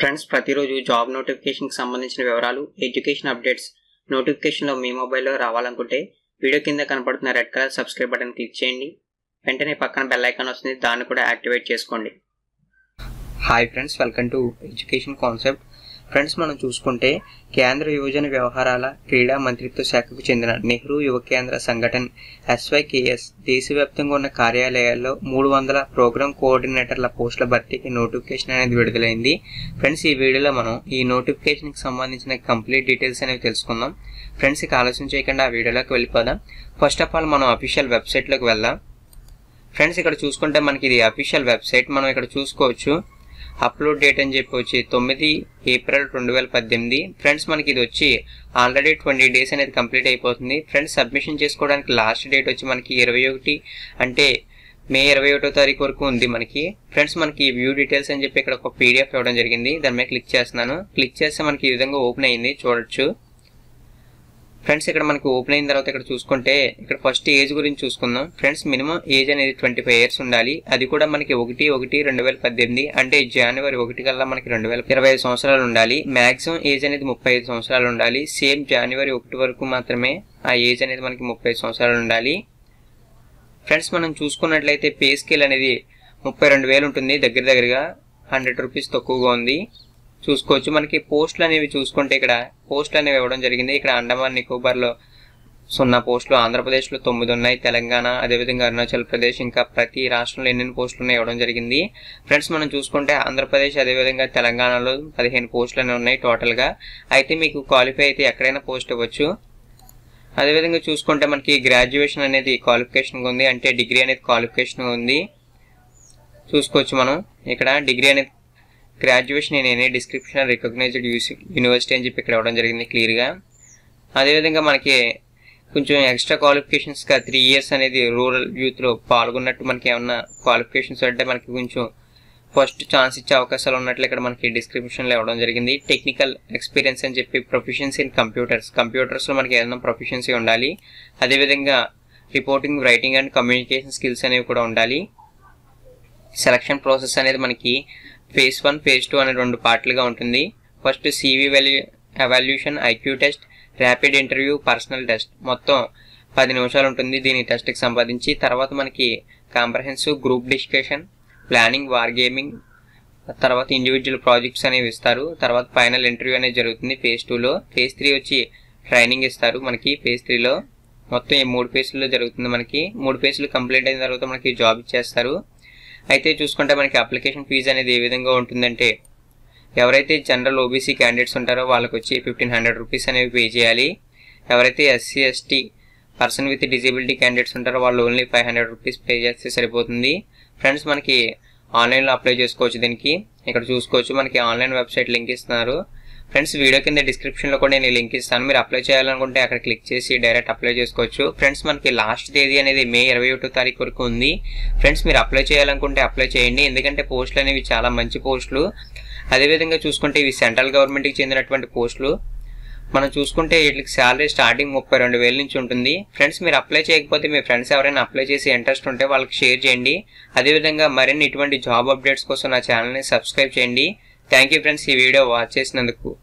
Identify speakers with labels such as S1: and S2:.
S1: friends ప్రతిరోజు job నోటిఫికేషన్కి సంబంధించిన వివరాలు ఎడ్యుకేషన్ అప్డేట్స్ నోటిఫికేషన్లో మీ మొబైల్లో రావాలనుకుంటే వీడియో కింద కనపడుతున్న red colour subscribe button click చేయండి వెంటనే పక్కన బెల్ ఐకాన్ వస్తుంది దాన్ని కూడా యాక్టివేట్ చేసుకోండి hi friends welcome to education concept friends మనం చూసుకుంటే కేంద్ర యువజన వ్యవహారాల క్రీడా మంత్రిత్వ శాఖకు చెందిన నెహ్రూ యువ కేంద్ర సంఘటన ఎస్వైకేఎస్ దేశవ్యాప్తంగా ఉన్న కార్యాలయాల్లో మూడు వందల ప్రోగ్రామ్ కోఆర్డినేటర్ల పోస్టుల భర్తీకి నోటిఫికేషన్ అనేది విడుదలైంది ఫ్రెండ్స్ ఈ వీడియోలో మనం ఈ నోటిఫికేషన్కి సంబంధించిన కంప్లీట్ డీటెయిల్స్ అనేవి తెలుసుకుందాం ఫ్రెండ్స్ ఇక ఆలస్యం చేయకుండా ఆ వీడియోలోకి వెళ్ళిపోదాం ఫస్ట్ ఆఫ్ ఆల్ మనం అఫీషియల్ వెబ్సైట్లోకి వెళ్దాం ఫ్రెండ్స్ ఇక్కడ చూసుకుంటే మనకి ఇది అఫీషియల్ వెబ్సైట్ మనం ఇక్కడ చూసుకోవచ్చు అప్లోడ్ డేట్ అని చెప్పి వచ్చి తొమ్మిది ఏప్రిల్ రెండు వేల పద్దెనిమిది ఫ్రెండ్స్ మనకి ఇది వచ్చి ఆల్రెడీ ట్వంటీ డేస్ అనేది కంప్లీట్ అయిపోతుంది ఫ్రెండ్స్ సబ్మిషన్ చేసుకోవడానికి లాస్ట్ డేట్ వచ్చి మనకి ఇరవై ఒకటి అంటే మే ఇరవై ఒకటో తారీఖు వరకు ఉంది మనకి ఫ్రెండ్స్ మనకి వ్యూ డీటెయిల్స్ అని చెప్పి ఇక్కడ ఒక పీడిఎఫ్ ఇవ్వడం జరిగింది దాని మీద క్లిక్ చేస్తున్నాను క్లిక్ చేస్తే మనకి ఈ విధంగా ఓపెన్ అయింది చూడొచ్చు ఫ్రెండ్స్ ఇక్కడ మనకి ఓపెన్ అయిన తర్వాత ఇక్కడ చూసుకుంటే ఇక్కడ ఫస్ట్ ఏజ్ గురించి చూసుకుందాం ఫ్రెండ్స్ మినిమం ఏజ్ అనేది ట్వంటీ ఫైవ్ ఇయర్స్ ఉండాలి అది కూడా మనకి ఒకటి ఒకటి రెండు వేల పద్దెనిమిది అంటే జనవరి ఒకటి కల్లా మనకి రెండు వేల ఇరవై ఐదు సంవత్సరాలు ఉండాలి మాక్సిమం ఏజ్ అనేది ముప్పై ఐదు సంవత్సరాలు ఉండాలి సేమ్ జనవరి ఒకటి వరకు మాత్రమే ఆ ఏజ్ అనేది మనకి ముప్పై ఐదు సంవత్సరాలు ఉండాలి ఫ్రెండ్స్ మనం చూసుకున్నట్లయితే పే స్కేల్ అనేది ముప్పై రెండు వేలు ఉంటుంది దగ్గర దగ్గరగా హండ్రెడ్ రూపీస్ తక్కువగా ఉంది చూసుకోవచ్చు మనకి పోస్టులు అనేవి చూసుకుంటే ఇక్కడ పోస్టులు అనేవి ఇవ్వడం జరిగింది ఇక్కడ అండమాన్ నికోబార్లో సున్నా పోస్టులు ఆంధ్రప్రదేశ్లో తొమ్మిది ఉన్నాయి తెలంగాణ అదేవిధంగా అరుణాచల్ ప్రదేశ్ ఇంకా ప్రతి రాష్ట్రంలో ఎన్నెన్ని పోస్టులు ఉన్నాయి ఇవ్వడం జరిగింది ఫ్రెండ్స్ మనం చూసుకుంటే ఆంధ్రప్రదేశ్ అదేవిధంగా తెలంగాణలో పదిహేను పోస్టులు అనేవి ఉన్నాయి టోటల్గా అయితే మీకు క్వాలిఫై అయితే ఎక్కడైనా పోస్ట్ ఇవ్వచ్చు అదేవిధంగా చూసుకుంటే మనకి గ్రాడ్యుయేషన్ అనేది క్వాలిఫికేషన్ ఉంది అంటే డిగ్రీ అనేది క్వాలిఫికేషన్ ఉంది చూసుకోవచ్చు మనం ఇక్కడ డిగ్రీ అనేది graduation in any description recognised university అని చెప్పి ఇక్కడ ఇవ్వడం జరిగింది క్లియర్గా అదేవిధంగా మనకి కొంచెం ఎక్స్ట్రా క్వాలిఫికేషన్స్గా త్రీ ఇయర్స్ అనేది రూరల్ యూత్లో పాల్గొన్నట్టు మనకి ఏమన్నా క్వాలిఫికేషన్స్ అంటే మనకి కొంచెం ఫస్ట్ ఛాన్స్ ఇచ్చే అవకాశాలు ఉన్నట్లు ఇక్కడ మనకి డిస్క్రిప్షన్లో ఇవ్వడం జరిగింది టెక్నికల్ ఎక్స్పీరియన్స్ అని చెప్పి ప్రొఫిషియన్సీ ఇన్ కంప్యూటర్స్ కంప్యూటర్స్లో మనకి ఏదైనా ప్రొఫిషియన్సీ ఉండాలి అదేవిధంగా reporting writing and communication skills అనేవి కూడా ఉండాలి సెలక్షన్ ప్రాసెస్ అనేది మనకి ఫేజ్ వన్ ఫేజ్ టూ అనే రెండు పార్ట్లుగా ఉంటుంది first CV value evaluation IQ test rapid interview personal test మొత్తం పది నిమిషాలు ఉంటుంది దీని టెస్ట్కి సంబంధించి తర్వాత మనకి comprehensive group discussion planning war gaming తర్వాత ఇండివిజువల్ ప్రాజెక్ట్స్ అనేవి ఇస్తారు తర్వాత ఫైనల్ ఇంటర్వ్యూ అనేది జరుగుతుంది ఫేజ్ టూలో ఫేజ్ త్రీ వచ్చి ట్రైనింగ్ ఇస్తారు మనకి ఫేజ్ త్రీలో మొత్తం ఈ మూడు ఫేజ్లో జరుగుతుంది మనకి మూడు ఫేజ్లు కంప్లీట్ అయిన తర్వాత మనకి జాబ్ ఇచ్చేస్తారు అయితే చూసుకుంటే మనకి అప్లికేషన్ ఫీజు అనేది ఏ విధంగా ఉంటుందంటే ఎవరైతే జనరల్ ఓబీసీ క్యాండిడేట్స్ ఉంటారో వాళ్ళకి వచ్చి ఫిఫ్టీన్ హండ్రెడ్ రూపీస్ అనేవి పే చేయాలి ఎవరైతే SC ST person with disability candidates ఉంటారో వాళ్ళు only five hundred rupees pay చేస్తే సరిపోతుంది ఫ్రెండ్స్ మనకి ఆన్లైన్లో అప్లై చేసుకోవచ్చు దీనికి ఇక్కడ చూసుకోవచ్చు మనకి ఆన్లైన్ వెబ్సైట్ లింక్ ఇస్తున్నారు ఫ్రెండ్స్ వీడియో కింద డిస్క్రిప్షన్లో కూడా నేను లింక్ ఇస్తాను మీరు అప్లై చేయాలనుకుంటే అక్కడ క్లిక్ చేసి డైరెక్ట్ అప్లై చేసుకోవచ్చు ఫ్రెండ్స్ మనకి లాస్ట్ తేదీ అనేది మే ఇరవై ఒకటో తారీఖు వరకు ఉంది ఫ్రెండ్స్ మీరు అప్లై చేయాలనుకుంటే అప్లై చేయండి ఎందుకంటే పోస్టులు అనేవి చాలా మంచి పోస్టులు అదేవిధంగా చూసుకుంటే ఇవి సెంట్రల్ గవర్నమెంట్కి చెందినటువంటి పోస్టులు మనం చూసుకుంటే వీటికి శాలరీ స్టార్టింగ్ ముప్పై రెండు వేల నుంచి ఉంటుంది ఫ్రెండ్స్ మీరు అప్లై చేయకపోతే మీ ఫ్రెండ్స్ ఎవరైనా అప్లై చేసి ఇంట్రెస్ట్ ఉంటే వాళ్ళకి షేర్ చేయండి అదేవిధంగా మరిన్ని ఇటువంటి జాబ్ అప్డేట్స్ కోసం నా ఛానల్ని సబ్స్క్రైబ్ చేయండి థ్యాంక్ యూ ఫ్రెండ్స్ ఈ వీడియో వాచ్ చేసినందుకు